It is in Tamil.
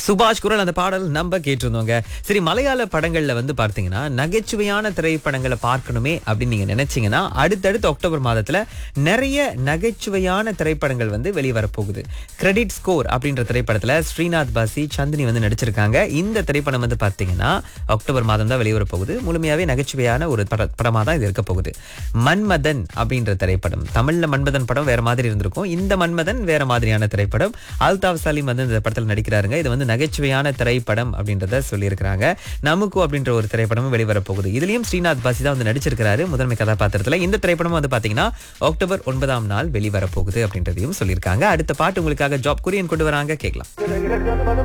சுபாஷ் குரல் அந்த பாடல் நம்ம கேட்டிருந்தோங்க சரி மலையாள படங்கள்ல வந்து பார்த்தீங்கன்னா நகைச்சுவையான திரைப்படங்களை பார்க்கணுமே அப்படின்னு நீங்க நினைச்சீங்கன்னா அடுத்தடுத்து அக்டோபர் மாதத்துல நிறைய நகைச்சுவையான திரைப்படங்கள் வந்து வெளிவரப்போகுது கிரெடிட் ஸ்கோர் அப்படின்ற திரைப்படத்துல ஸ்ரீநாத் பாசி சந்தினி வந்து நடிச்சிருக்காங்க இந்த திரைப்படம் வந்து பார்த்தீங்கன்னா அக்டோபர் மாதம் தான் வெளிவர போகுது முழுமையாவே நகைச்சுவையான ஒரு பட படமா தான் இது இருக்க போகுது மன்மதன் அப்படின்ற திரைப்படம் தமிழ்ல மன்மதன் படம் வேற மாதிரி இருந்திருக்கும் இந்த மன்மதன் வேற மாதிரியான திரைப்படம் அல்தாப் சலீம் வந்து இந்த படத்தில் நடிக்கிறாருங்க இது வந்து நகைச்சுவையான திரைப்படம் அப்படின்றத சொல்லியிருக்கிறாங்க நமக்கு அப்படின்ற ஒரு திரைப்படமும் வெளிவர போகுது இதுலயும் ஸ்ரீநாத் பாசி தான் வந்து நடிச்சிருக்கிறாரு முதன்மை கதாபாத்திரத்துல இந்த திரைப்படம் வந்து பாத்தீங்கன்னா அக்டோபர் ஒன்பதாம் நாள் வெளிவர போகுது அப்படின்றதையும் சொல்லியிருக்காங்க அடுத்த பாட்டு உங்களுக்காக ஜாப் கொரியன் கொண்டு வராங்க கேட்கலாம்